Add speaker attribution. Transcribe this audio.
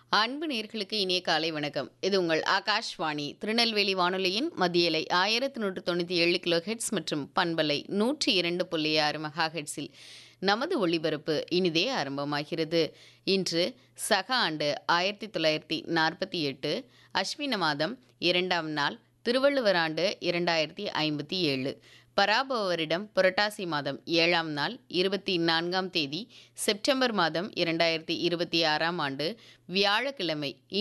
Speaker 1: அன்பு நேர்களுக்கு இனிய காலை வணக்கம் இது உங்கள் ஆகாஷ்வாணி திருநெல்வேலி வானொலியின் மத்தியலை ஆயிரத்தி நூற்று தொண்ணூற்றி ஏழு கிலோ ஹெட்ஸ் மற்றும் பண்பலை நூற்றி இரண்டு புள்ளி ஆறு மெகா ஹெட்ஸில் நமது ஒளிபரப்பு இனிதே ஆரம்பமாகிறது இன்று சக ஆண்டு ஆயிரத்தி தொள்ளாயிரத்தி நாற்பத்தி எட்டு அஸ்வின மாதம் இரண்டாம் நாள் திருவள்ளுவர் ஆண்டு இரண்டாயிரத்தி ஐம்பத்தி ஏழு பராபவ வருடம் புரட்டாசி மாதம் ஏழாம் நாள் இருபத்தி நான்காம் தேதி செப்டம்பர் மாதம் இரண்டாயிரத்தி இருபத்தி ஆறாம் ஆண்டு வியாழக்கிழமை